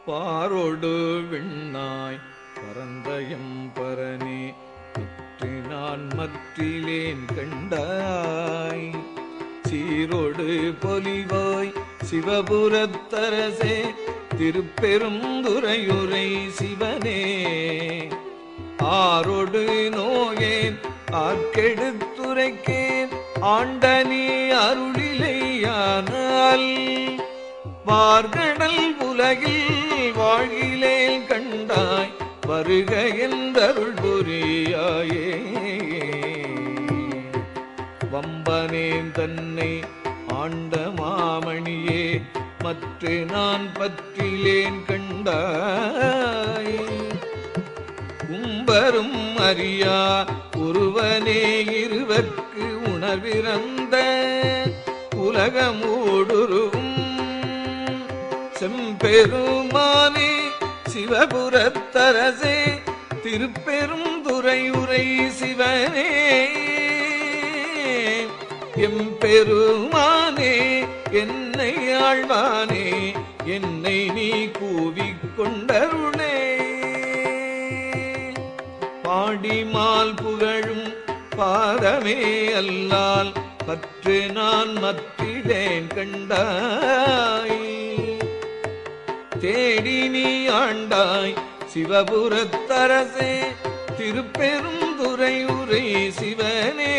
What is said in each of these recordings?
பாரோடு விண்ணாய் பரந்தயம் பரனே மற்று நான் மற்றிலேன் கண்டாய் சீரோடு பொலிவாய் சிவபுரத்தரசே திருப்பெருந்துறையுரை சிவனே ஆரோடு நோயேன் ஆர்க்கெடுத்துரைக்கேன் ஆண்டனி அருளிலையானால் வார்கடல் உலகில் வாழ்கிலேன் கண்டாய் வருக என்றருள் புரியாயே வம்பனேன் தன்னை ஆண்ட மாமணியே மற்ற நான் பற்றிலேன் கண்டாய் கும்பரும் அறியா ஒருவனே இருவர்க்கு உணர்விறந்த உலகமூடுருவும் செம்பெருமானே சிவபுரத்தரசே திருப்பெரும் துறையுரை சிவனே எம்பெருமானே என்னை ஆழ்வானே என்னை நீ கூவிக் கொண்டருளே பாடிமால் புகழும் பாதமே அல்லால் பற்று நான் மற்றிலேன் கண்டாய் தேடி நீ ஆண்டாய் சிவபுரத்தரசே திருப்பெரும் துறை உரை சிவனே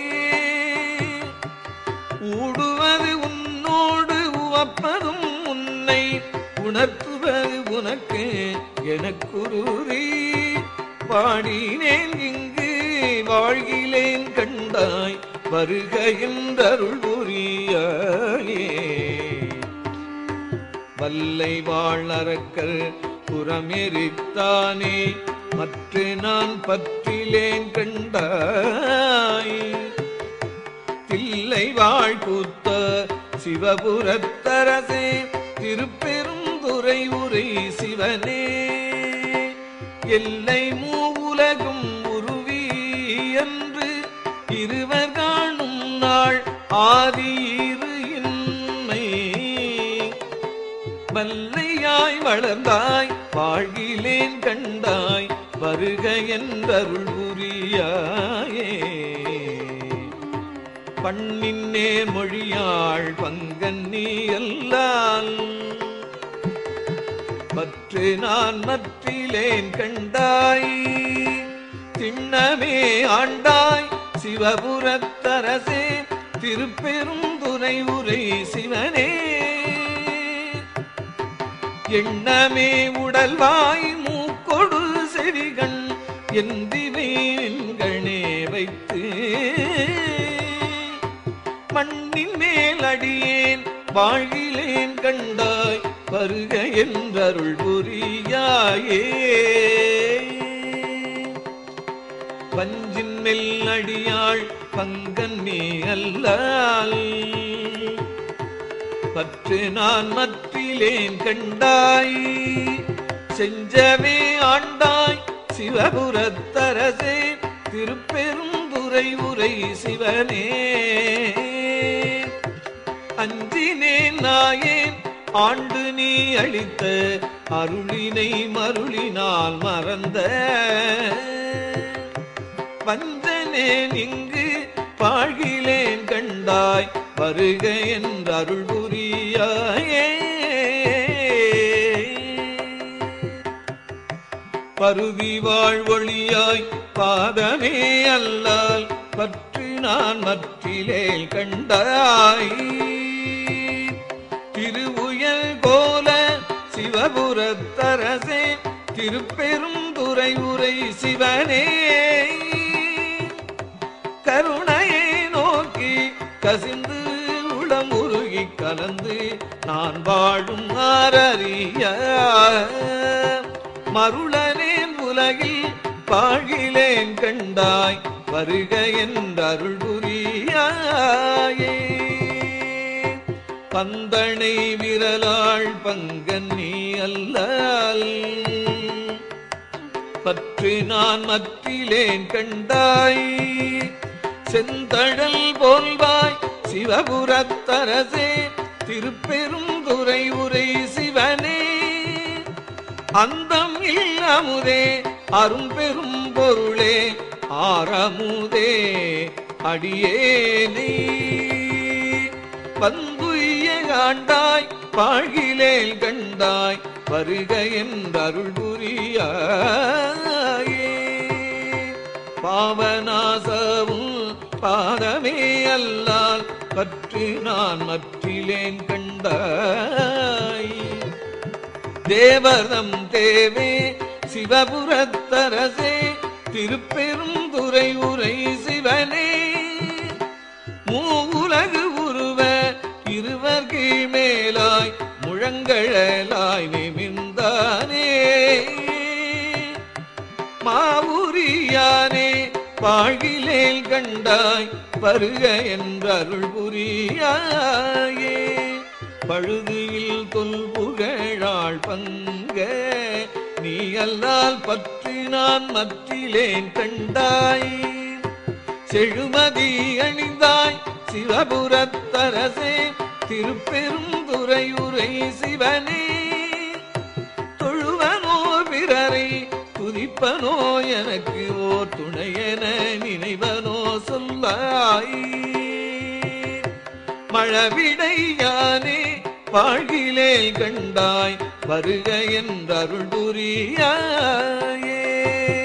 ஊடுவது உன்னோடு உவப்பதும் உன்னை உணர்த்துவது உனக்கு எனக்குருரி பாடினேன் இங்கு வாழ்கிலேன் கண்டாய் வருக என்றருள் புரியாயே வல்லை வாழ்நரக்கல் புறமெரித்தானே மற்ற நான் பற்றிலேன் கண்டாய் தில்லை வாழ்கூத்த சிவபுரத்தரசே திருப்பெரும் துறை உரை சிவனே எல்லை மூவுலகும் உருவி என்று இருவர் காணும் நாள் ஆதி இரு இன்மை வல்லையாய் வளர்ந்தாய் வாழ்கிலேன் கண்டாய் வருக என்றருள் புரியாயே பண்ணின் நேர் மொழியாள் பங்கன் நீ அல்லால் மற்று நான் மற்றிலேன் கண்டாய் திண்ணமே ஆண்டாய் சிவபுரத்தரசே திருப்பெரும் துணை உரை சிவனே எண்ணமே உடல்வாய் மூக்கொடு செவிகண் எந்திவேன்கணே வைத்து மண்ணின் மேல் அடியேன் வாழ்கிலேன் கண்டாய் வருக என்றருள் புரியாயே பஞ்சின் மெல் அடியாள் பங்கன் நீ அல்லால் பற்று நான் மற்றிலேன் கண்டாய் செஞ்சவே ஆண்டாய் சிவபுரத்தரசே திருப்பெரும் துறை உரை சிவனே அஞ்சினேன் நாயேன் ஆண்டு நீ அளித்த அருளினை மருளினால் மறந்த வந்தனேன் இங்கு பாழ்கிலேன் கண்டாய் வருக என்று அருள் புரியாயே பருதி வாழ்வொழியாய் பாதமே அல்லால் பற்று நான் மற்றிலேல் கண்டாய் திருவுயல் கோல சிவபுரத்தரசே திருப்பெரும் துறை உரை சிவனே கருணையை நோக்கி கசிந்து உளமுருகி கலந்து நான் வாழும் ஆரறிய மருளனேன் உலகில் பாழிலேன் கண்டாய் வருக என்றருள் புரியாயே பந்தனை விரலாள் பங்கன் நீ அல்லல் பற்று நான் மற்றிலேன் கண்டாய் செந்தழல் போல்வாய் சிவபுரத்தரசே திருப்பெரும் துறை உரை சிவனே அந்தம் இல்லாமுதே அரும்பெரும் பொருளே ஆரமுதே அடியேனே வந்துய்ய காண்டாய் பாழ்கிலேல் கண்டாய் வருக என்றருள் புரியாயே பாவநாசவும் பாதமே அல்லால் பற்று நான் மற்றிலேன் கண்டாய் தேவதம் தேவே சிவபுரத்தரசே திருப்பெரும் துறை உரை சிவனே மூவுலகு உருவ இருவர்க்கு மேலாய் முழங்கழலாய் நிமிர்ந்தானே மாவுரியானே வாழ்கிலேல் கண்டாய் வருக என்றருள் புரியாயே பழுதியில் தொல்புகழாள் பங்க நீ அல்லால் பற்றி நான் மற்றிலேன் கண்டாய் செழுமதி அணிந்தாய் சிவபுரத்தரசே திருப்பெரும் துறையுரை சிவனே தொழுவனோ பிறரை துதிப்பனோ எனக்கு ஓர் துணையென நினைவனோ சொல்லாய் மழவிடை யானே வாழ்கிலேல் கண்டாய் வருக என்றருள் புரியாயே